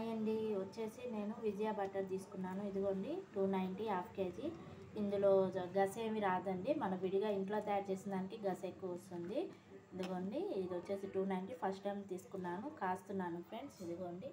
hi అండి వచ్చేసి నేను విజయ బటర్ తీసుకున్నాను ఇదిగోండి టూ నైంటీ హాఫ్ కేజీ ఇందులో జ- గస ఏమి రాదండి మన విడిగా ఇంట్లో తయారు చేసిన దానికి గస ఎక్కువ వస్తుంది ఇదిగోండి ఇది వచ్చేసి టూ నైంటీ ఫస్ట్ టైం తీసుకున్నాను కాస్తున్నాను ఫ్రెండ్స్ ఇదిగోండి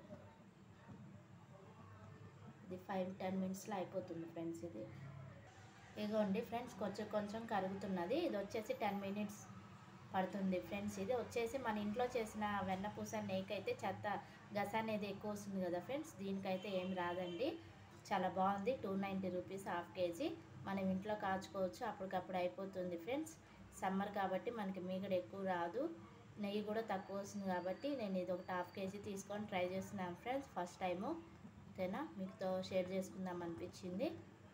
ఇది ఫైవ్ టెన్ మినిట్స్లో అయిపోతుంది ఫ్రెండ్స్ ఇది ఇదిగోండి ఫ్రెండ్స్ కొంచెం కొంచెం కరుగుతున్నది ఇది వచ్చేసి టెన్ మినిట్స్ పడుతుంది ఫ్రెండ్స్ ఇది వచ్చేసి మన ఇంట్లో చేసిన వెన్నపూస నెయ్యికి అయితే చెత్త గస అనేది ఎక్కువ వస్తుంది కదా ఫ్రెండ్స్ దీనికైతే ఏం రాదండి చాలా బాగుంది two ninety rupees half kg మనం ఇంట్లో కాచుకోవచ్చు అప్పటికప్పుడు అయిపోతుంది ఫ్రెండ్స్ సమ్మర్ కాబట్టి మనకి మీగడ ఎక్కువ రాదు నెయ్యి కూడా తక్కువ వస్తుంది కాబట్టి నేను ఇది ఒకటి హాఫ్ కేజీ తీసుకొని ట్రై చేస్తున్నాను ఫ్రెండ్స్ ఫస్ట్ టైము ఓకేనా మీతో షేర్ చేసుకుందాం అనిపించింది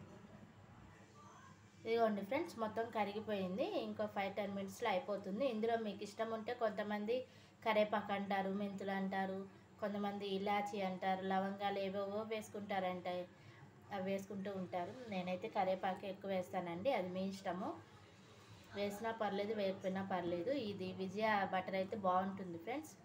ఇదిగోండి ఫ్రెండ్స్ మొత్తం కరిగిపోయింది ఇంకో ఫైవ్ టెన్ మినిట్స్లో అయిపోతుంది ఇందులో మీకు ఇష్టం ఉంటే కొంతమంది కరేపాకు అంటారు మెంతులు అంటారు కొంతమంది ఇలాచి అంటారు లవంగాలు ఏవేవో వేసుకుంటారంట అవి వేసుకుంటూ ఉంటారు నేనైతే కరేపాకు ఎక్కువ వేస్తానండి అది మీ ఇష్టము వేసినా పర్లేదు వేయకపోయినా పర్లేదు ఇది విజయ బటర్ అయితే బాగుంటుంది ఫ్రెండ్స్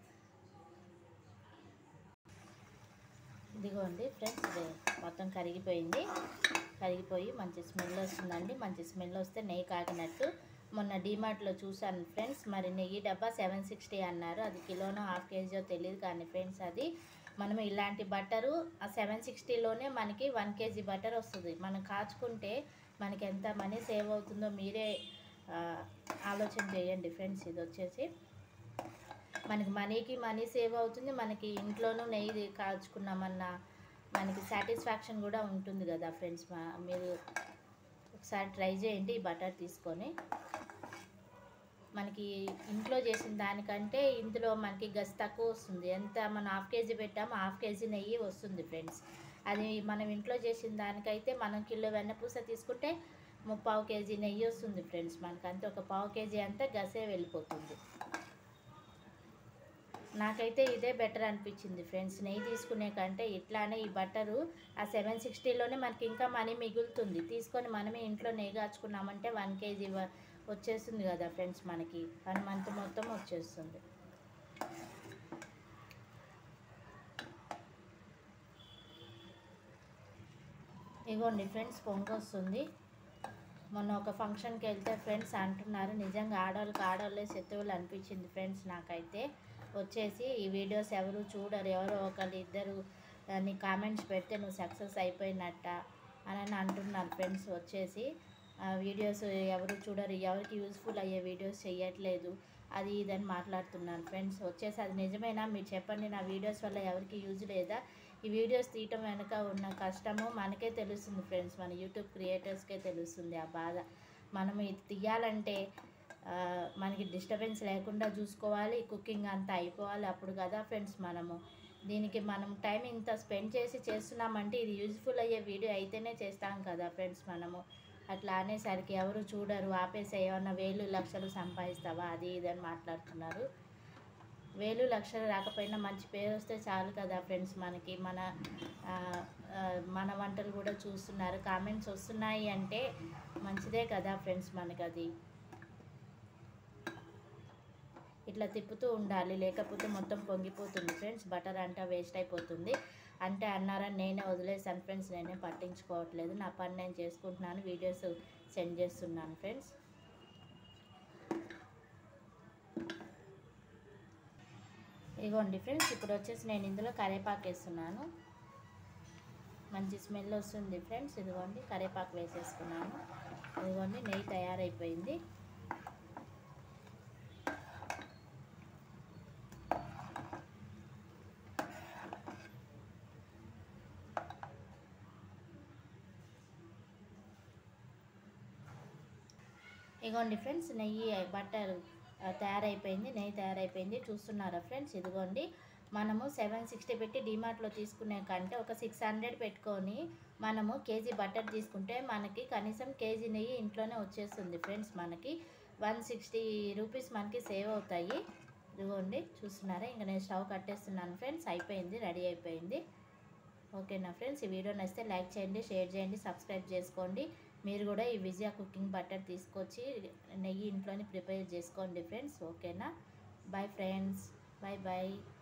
ఇదిగోండి ఫ్రెండ్స్ ఇది మొత్తం కరిగిపోయింది కరిగిపోయి మంచి స్మెల్ వస్తుందండి మంచి స్మెల్ వస్తే నెయ్యి కాకినట్టు మొన్న డీమార్ట్లో చూశాను ఫ్రెండ్స్ మరి నెయ్యి డబ్బా సెవెన్ సిక్స్టీ అన్నారు అది కిలోనో హాఫ్ కేజీయో తెలియదు కానీ ఫ్రెండ్స్ అది మనం ఇలాంటి బట్టరు ఆ సెవెన్ సిక్స్టీలోనే మనకి వన్ కేజీ బటర్ వస్తుంది మనం కాచుకుంటే మనకి ఎంత మనీ సేవ్ అవుతుందో మీరే ఆ, ఆలోచన చేయండి ఫ్రెండ్స్ ఇది వచ్చేసి మనకి మనీకి మనీ సేవ్ అవుతుంది మనకి ఇంట్లోనూ నెయ్యి కాల్చుకున్నామన్న మనకి సాటిస్ఫాక్షన్ కూడా ఉంటుంది కదా ఫ్రెండ్స్ మా మీరు ఒకసారి ట్రై చేయండి ఈ బటర్ తీసుకొని మనకి ఇంట్లో చేసిన దానికంటే ఇందులో మనకి గస్ తక్కువ వస్తుంది ఎంత మనం హాఫ్ కేజీ పెట్టామో హాఫ్ కేజీ నెయ్యి వస్తుంది ఫ్రెండ్స్ అది మనం ఇంట్లో చేసిన దానికైతే మనం కిలో వెన్నపూస తీసుకుంటే ముప్పావు కేజీ నెయ్యి వస్తుంది ఫ్రెండ్స్ మనకి అంతే ఒక పావు కేజీ అంతా గసే వెళ్ళిపోతుంది నాకైతే ఇదే బెటర్ అనిపించింది ఫ్రెండ్స్ నెయ్యి తీసుకునే కంటే ఇట్లానే ఈ బట్టరు ఆ సెవెన్ సిక్స్టీలోనే మనకి ఇంకా మనీ మిగులుతుంది తీసుకొని మనమే ఇంట్లో నెయ్యి కాచుకున్నామంటే వన్ కేజీ వచ్చేస్తుంది కదా ఫ్రెండ్స్ మనకి వన్ మంత్ మొత్తం వచ్చేస్తుంది ఇగోండి ఫ్రెండ్స్ పొంగు వస్తుంది మొన్న ఒక ఫంక్షన్కి వెళ్తే ఫ్రెండ్స్ అంటున్నారు నిజంగా ఆడవాళ్ళకి ఆడవాళ్ళే శత్రువులు అనిపించింది ఫ్రెండ్స్ నాకైతే వచ్చేసి ఈ వీడియోస్ ఎవరు చూడరు ఎవరో ఒకళ్ళు ఇద్దరు ఆ, నీ కామెంట్స్ పెడితే నువ్వు సక్సెస్ అయిపోయినట్ట అని అని అంటున్నారు ఫ్రెండ్స్ వచ్చేసి ఆ వీడియోస్ ఎవరు చూడరు ఎవరికి యూస్ఫుల్ అయ్యే వీడియోస్ చేయట్లేదు అది ఇదని మాట్లాడుతున్నారు ఫ్రెండ్స్ వచ్చేసి అది నిజమేనా మీరు చెప్పండి నా వీడియోస్ వల్ల ఎవరికి యూజ్ లేదా ఈ వీడియోస్ తీయటం వెనుక ఉన్న కష్టము మనకే తెలుస్తుంది ఫ్రెండ్స్ మన యూట్యూబ్ క్రియేటర్స్కే తెలుస్తుంది ఆ బాధ మనం ఇది తీయాలంటే ఆ, మనకి డిస్టర్బెన్స్ లేకుండా చూసుకోవాలి కుకింగ్ అంతా అయిపోవాలి అప్పుడు కదా ఫ్రెండ్స్ మనము దీనికి మనం టైం ఇంత స్పెండ్ చేసి చేస్తున్నామంటే ఇది యూజ్ఫుల్ అయ్యే వీడియో అయితేనే చేస్తాం కదా ఫ్రెండ్స్ మనము అట్లా అనేసరికి ఎవరు చూడరు ఆపేసి ఏమన్నా వేలు లక్షలు సంపాదిస్తావా అది ఇది అని మాట్లాడుతున్నారు వేలు లక్షలు రాకపోయినా మంచి పేరు వస్తే చాలు కదా ఫ్రెండ్స్ మనకి మన ఆ, ఆ, మన వంటలు కూడా చూస్తున్నారు కామెంట్స్ వస్తున్నాయి అంటే మంచిదే కదా ఫ్రెండ్స్ మనకి అది ఇట్లా తిప్పుతూ ఉండాలి లేకపోతే మొత్తం పొంగిపోతుంది ఫ్రెండ్స్ బటర్ అంతా వేస్ట్ అయిపోతుంది అంటే అన్నారని నేనే వదిలేసాను ఫ్రెండ్స్ నేనే పట్టించుకోవట్లేదు నా పని నేను చేసుకుంటున్నాను వీడియోస్ సెండ్ చేస్తున్నాను ఫ్రెండ్స్ ఇదిగోండి ఫ్రెండ్స్ ఇప్పుడు వచ్చేసి నేను ఇందులో కరేపాకు వేస్తున్నాను మంచి స్మెల్ వస్తుంది ఫ్రెండ్స్ ఇదిగోండి కరేపాకు వేసేసుకున్నాను ఇదిగోండి నెయ్యి తయారైపోయింది ఇదిగోండి ఫ్రెండ్స్ నెయ్యి బట్టర్ ఆ, తయారైపోయింది నెయ్యి తయారైపోయింది చూస్తున్నారా ఫ్రెండ్స్ ఇదిగోండి మనము సెవెన్ సిక్స్టీ పెట్టి డిమార్ట్లో తీసుకునే కంటే ఒక సిక్స్ హండ్రెడ్ పెట్టుకొని మనము కేజీ బటర్ తీసుకుంటే మనకి కనీసం కేజీ నెయ్యి ఇంట్లోనే వచ్చేస్తుంది ఫ్రెండ్స్ మనకి వన్ సిక్స్టీ రూపీస్ మనకి సేవ్ అవుతాయి ఇదిగోండి చూస్తున్నారా ఇంకా నేను స్టవ్ కట్టేస్తున్నాను ఫ్రెండ్స్ అయిపోయింది రెడీ అయిపోయింది ఓకేనా ఫ్రెండ్స్ ఈ వీడియో నచ్చితే లైక్ చేయండి షేర్ చేయండి సబ్స్క్రైబ్ చేసుకోండి మీరు కూడా ఈ విజయ కుకింగ్ బటర్ తీసుకొచ్చి నెయ్యి ఇంట్లోనే ప్రిపేర్ చేసుకోండి ఫ్రెండ్స్ ఓకేనా బాయ్ ఫ్రెండ్స్ బాయ్ బాయ్